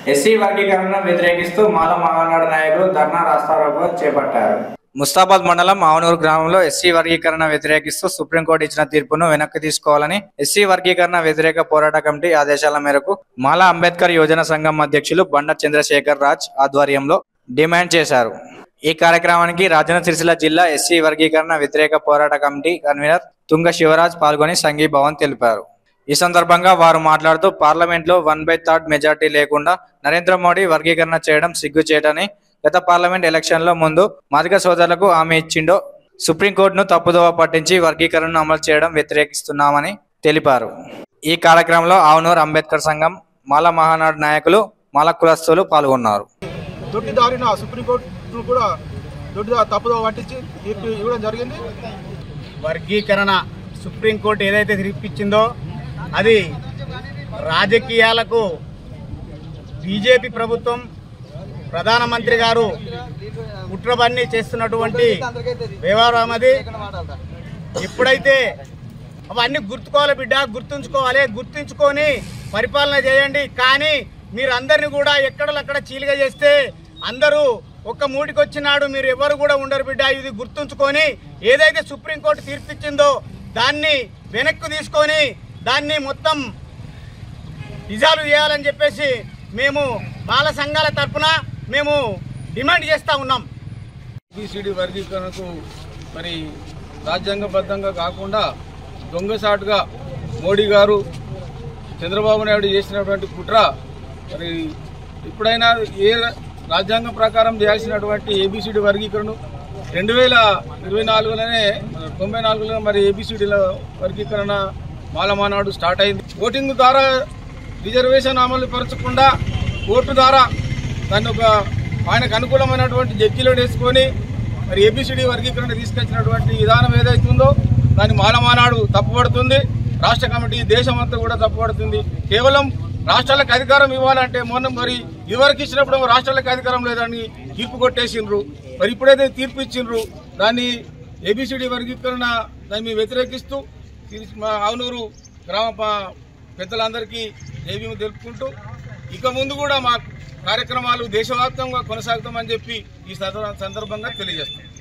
SC వర్గీకరణను వ్యతిరేకిస్తూ మాల మహానాడు నాయకులు ధర్నా రాస్తారోకో చేపట్టారు ముస్తాబాద్ మండలం ఆవనూరు గ్రామంలో ఎస్సీ వర్గీకరణ వ్యతిరేకిస్తూ సుప్రీంకోర్టు ఇచ్చిన తీర్పును వెనక్కి తీసుకోవాలని ఎస్సీ వర్గీకరణ వ్యతిరేక పోరాట కమిటీ ఆదేశాల మేరకు మాలా అంబేద్కర్ యోజన సంఘం అధ్యక్షులు బండ చంద్రశేఖర్ రాజ్ ఆధ్వర్యంలో డిమాండ్ చేశారు ఈ కార్యక్రమానికి రాజన్న సిరిసిల్ల జిల్లా ఎస్సీ వర్గీకరణ వ్యతిరేక పోరాట కమిటీ కన్వీనర్ తుంగ శివరాజ్ పాల్గొని సంఘీభావం తెలిపారు ఈ సందర్భంగా వారు మాట్లాడుతూ పార్లమెంట్ లో వన్ బై థర్డ్ మెజార్టీ లేకుండా నరేంద్ర మోడీ వర్గీకరణ చేయడం సిగ్గుచేటని గత పార్లమెంట్ ఎలక్షన్ లో ముందు మాదిగ సోదరులకు హామీ ఇచ్చిండో సుప్రీంకోర్టును తప్పుదోవ పట్టించి వర్గీకరణను అమలు చేయడం వ్యతిరేకిస్తున్నామని తెలిపారు ఈ కార్యక్రమంలో ఆవునూరు అంబేద్కర్ సంఘం మాల మహానాడు నాయకులు మాల కులస్తులు పాల్గొన్నారు దొడ్డిదారిన సుప్రీంకోర్టు కూడా దొడ్డిదా తప్పుదో పట్టించి తీర్పు ఇవ్వడం జరిగింది వర్గీకరణ సుప్రీంకోర్టు ఏదైతే తీర్పిచ్చిందో అది రాజకీయాలకు బీజేపీ ప్రభుత్వం ప్రధానమంత్రి గారు కుట్రబన్ని చేస్తున్నటువంటి వ్యవహారం అది ఎప్పుడైతే అవన్నీ గుర్తుకోవాలి బిడ్డ గుర్తుంచుకోవాలి గుర్తుంచుకొని పరిపాలన చేయండి కానీ మీరు అందరిని కూడా ఎక్కడలక్కడ చీలిగా చేస్తే అందరూ ఒక్క మూటికి వచ్చినాడు మీరు ఎవరు కూడా ఉండరు బిడ్డ ఇది గుర్తుంచుకొని ఏదైతే సుప్రీంకోర్టు తీర్పిచ్చిందో దాన్ని వెనక్కు తీసుకొని దాన్ని మొత్తం నిజాలు చేయాలని చెప్పేసి మేము బాల సంఘాల తరపున మేము డిమాండ్ చేస్తూ ఉన్నాం బీసీడీ వర్గీకరణకు మరి రాజ్యాంగబద్ధంగా కాకుండా దొంగసాటుగా మోడీ గారు చంద్రబాబు నాయుడు చేసినటువంటి కుట్ర మరి ఇప్పుడైనా ఏ రాజ్యాంగం ప్రకారం చేయాల్సినటువంటి ఏబిసిడి వర్గీకరణ రెండు వేల ఇరవై నాలుగులోనే తొంభై నాలుగులో మరి ఏబిసిడీల వర్గీకరణ మాలమానాడు స్టార్ట్ అయింది ఓటింగ్ ద్వారా రిజర్వేషన్ అమలు పరచకుండా ఓటు ద్వారా దాన్ని ఒక ఆయనకు అనుకూలమైనటువంటి జడ్జిలో వేసుకొని మరి ఏబిసిడి వర్గీకరణ తీసుకొచ్చినటువంటి విధానం ఏదైతే ఉందో దాన్ని మాలమానాడు తప్పుపడుతుంది రాష్ట్ర కమిటీ దేశం అంతా కూడా తప్పుపడుతుంది కేవలం రాష్ట్రాలకు అధికారం ఇవ్వాలంటే మొన్న మరి ఇదివరకు ఇచ్చినప్పుడు రాష్ట్రాలకు అధికారం లేదని తీర్పు కొట్టేసిండ్రు మరి ఇప్పుడైతే తీర్పు ఇచ్చిండ్రు దాన్ని ఏబిసిడి వర్గీకరణ దాన్ని వ్యతిరేకిస్తూ తిరిగి మా ఆవునూరు గ్రామ ప- పెద్దలందరికీ జైవ్యం తెలుపుకుంటూ ఇక ముందు కూడా మా కార్యక్రమాలు దేశవ్యాప్తంగా కొనసాగుతామని చెప్పి ఈ సందర్భ- సందర్భంగా తెలియజేస్తాం